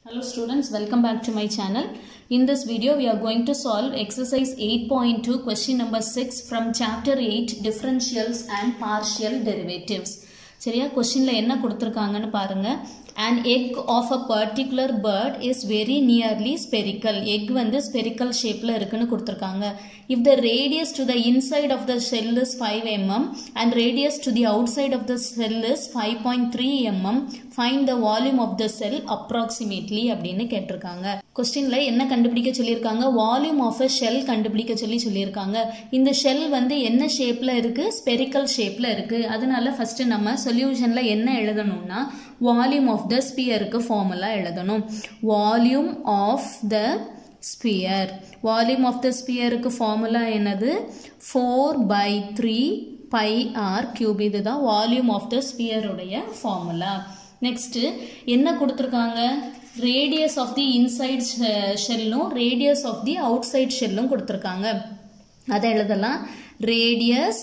Hello students, welcome back to my channel. In this video, we are going to solve exercise 8.2 question number 6 from chapter 8 differentials and partial derivatives. சரியா கொஸ்டின்ல என்ன கொடுத்துருக்காங்கன்னு பாருங்க an egg of a particular bird is very nearly spherical egg வந்து spherical shapeல இருக்குன்னு கொடுத்துருக்காங்க if the radius to the inside of the shell is 5 mm and radius to the outside of the shell is 5.3 mm find the volume of the cell approximately அப்படின்னு கேட்டிருக்காங்க கொஸ்டின்ல என்ன கண்டுபிடிக்க சொல்லியிருக்காங்க volume of a shell கண்டுபிடிக்க சொல்லி சொல்லியிருக்காங்க இந்த ஷெல் வந்து என்ன ஷேப்ல இருக்கு ஸ்பெரிக்கல் ஷேப்ல இருக்கு அதனால ஃபர்ஸ்ட் நம்ம சொல்யூஷன்ல என்ன எழுதணும்னா வால்யூம் ஆஃப் த ஸ்பியருக்கு ஃபார்முலா எழுதணும் volume of the sphere volume of the ஸ்பியருக்கு ஃபார்முலா என்னது four by three pi r cube இதுதான் வால்யூம் ஆஃப் த ஸ்பியருடைய ஃபார்முலா நெக்ஸ்ட் என்ன கொடுத்துருக்காங்க ரேடியஸ் ஆஃப் தி இன்சைட் ஷெல்லும் radius of the outside ஷெல்லும் கொடுத்துருக்காங்க அதை எழுதலாம் radius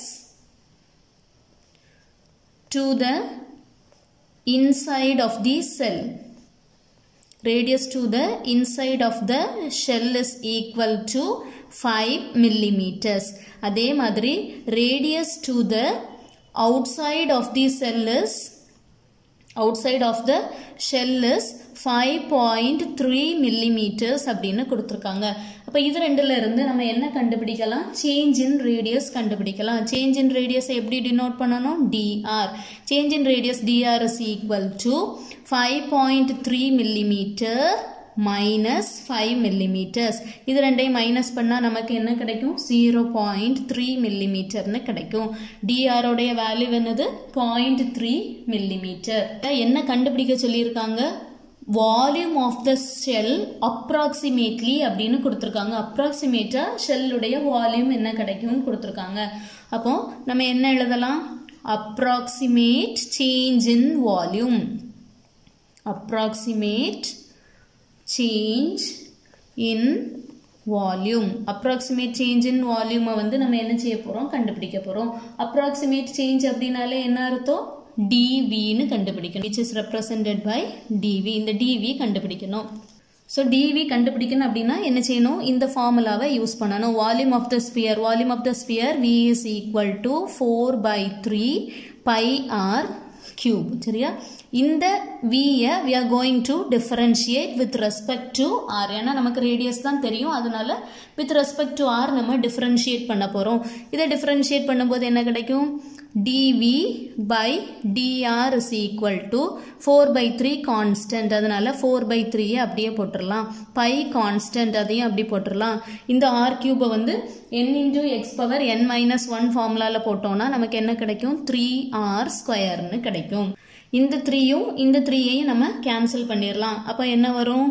to the inside of the cell radius to the inside of the shell is equal to 5 millimeters அதே மாதிரி radius to the outside of the cell is outside of the shell is 5.3 millimeters அப்படின்னு கொடுத்துருக்காங்க அப்போ இது ரெண்டுல இருந்து நம்ம என்ன கண்டுபிடிக்கலாம் சேஞ்ச் இன் ரேடியஸ் கண்டுபிடிக்கலாம் சேஞ்ச் இன் ரேடியஸ் எப்படி டினோட் பண்ணணும் d r change in radius d r is equal to five point three millimeter minus five millimeters இது ரெண்டையும் மைனஸ் பண்ணால் நமக்கு என்ன கிடைக்கும் ஜீரோ பாயிண்ட் த்ரீ மில்லிமீட்டர்னு கிடைக்கும் டிஆரோடைய வேல்யூ என்னது பாயிண்ட் த்ரீ மில்லிமீட்டர் என்ன கண்டுபிடிக்க சொல்லியிருக்காங்க volume of the shell approximately அப்படின்னு கொடுத்துருக்காங்க அப்ராக்சிமேட்டாக ஷெல்லுடைய வால்யூம் என்ன கிடைக்கும்னு கொடுத்துருக்காங்க அப்போ நம்ம என்ன எழுதலாம் approximate change in volume approximate change in volume approximate change in வால்யூமை வந்து நம்ம என்ன செய்ய போகிறோம் கண்டுபிடிக்க போகிறோம் அப்ராக்சிமேட் சேஞ்ச் அப்படின்னாலே என்ன அர்த்தம் டிவின்னு கண்டுபிடிக்கணும் which is represented by d v இந்த டிவி கண்டுபிடிக்கணும் ஸோ டிவி கண்டுபிடிக்கணும் அப்படின்னா என்ன செய்யணும் இந்த ஃபார்முலாவை யூஸ் பண்ணணும் volume of the sphere volume of the sphere v is equal to four by three pi r cube சரியா இந்த வியை we are going to differentiate with respect to r ஏன்னா நமக்கு ரேடியஸ் தான் தெரியும் அதனால வித் ரெஸ்பெக்ட் டு ஆர் நம்ம differentiate பண்ண போகிறோம் இதை டிஃபரன்ஷியேட் பண்ணும்போது என்ன கிடைக்கும் dv by dr is equal to 4 by 3 constant அதனால 4 by 3 அப்படியே போட்டுடலாம் pi constant அதையும் அப்படி போட்டுடலாம் இந்த r cube வந்து n into x power n minus 1 ஃபார்முலால போட்டோம்னா நமக்கு என்ன கிடைக்கும் 3r ஸ்கொயர்னு கிடைக்கும் இந்த த்ரீயும் இந்த த்ரீயையும் நம்ம கேன்சல் பண்ணிடலாம் அப்போ என்ன வரும்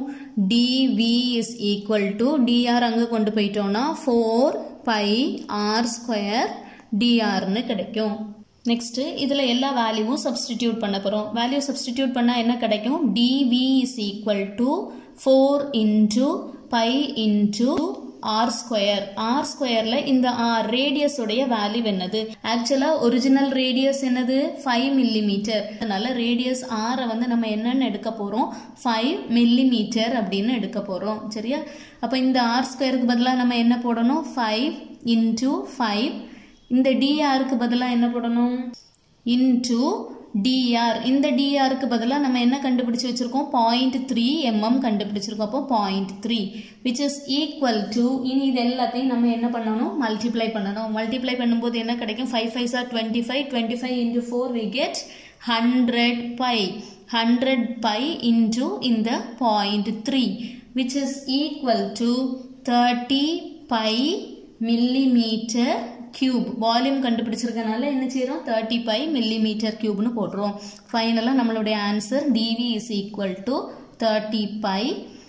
dv is equal to dr அங்கே கொண்டு போயிட்டோம்னா ஃபோர் பை ஆர் ஸ்கொயர் டிஆர்னு கிடைக்கும் நெக்ஸ்ட் இதில் எல்லா வேல்யூவும் சப்ஸ்டிடியூட் பண்ண போகிறோம் வேல்யூ சப்ஸ்டிடியூட் பண்ணால் என்ன கிடைக்கும் d v is equal to four into pi into r square r ஸ்கொயர்ல இந்த ஆர் ரேடியஸ் உடைய வேல்யூ என்னது ஆக்சுவலா ஒரிஜினல் ரேடியஸ் என்னது ஃபைவ் மில்லிமீட்டர் அதனால ரேடியஸ் ஆரை வந்து நம்ம என்னன்னு எடுக்க போறோம் ஃபைவ் மில்லிமீட்டர் அப்படின்னு எடுக்க போறோம் சரியா அப்ப இந்த ஆர் ஸ்கொயருக்கு பதிலாக நம்ம என்ன போடணும் ஃபைவ் இன்டூ ஃபைவ் இந்த டிஆருக்கு பதிலாக என்ன போடணும் இன்டூ டிஆர் இந்த டிஆருக்கு பதிலாக நம்ம என்ன கண்டுபிடிச்சு வச்சிருக்கோம் பாயிண்ட் த்ரீ எம்எம் கண்டுபிடிச்சிருக்கோம் அப்போ point three which is equal to இனி இது எல்லாத்தையும் நம்ம என்ன பண்ணணும் மல்டிப்ளை பண்ணணும் மல்டிப்ளை பண்ணும்போது என்ன கிடைக்கும் five five sir twenty five twenty five into four we get hundred pi hundred pi into இந்த point three which is equal to thirty pi millimeter cube volume கண்டுபிடிச்சிருக்கனால என்ன செய்யறோம் தேர்ட்டி ஃபைவ் மில்லிமீட்டர் கியூப்னு போட்டுருவோம் ஃபைனலாக நம்மளுடைய answer d v is equal to thirty five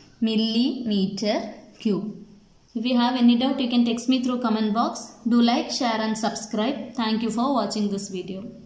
millimeter cube. If you have any doubt, you can text me through comment box. Do like, share and subscribe. Thank you for watching this video.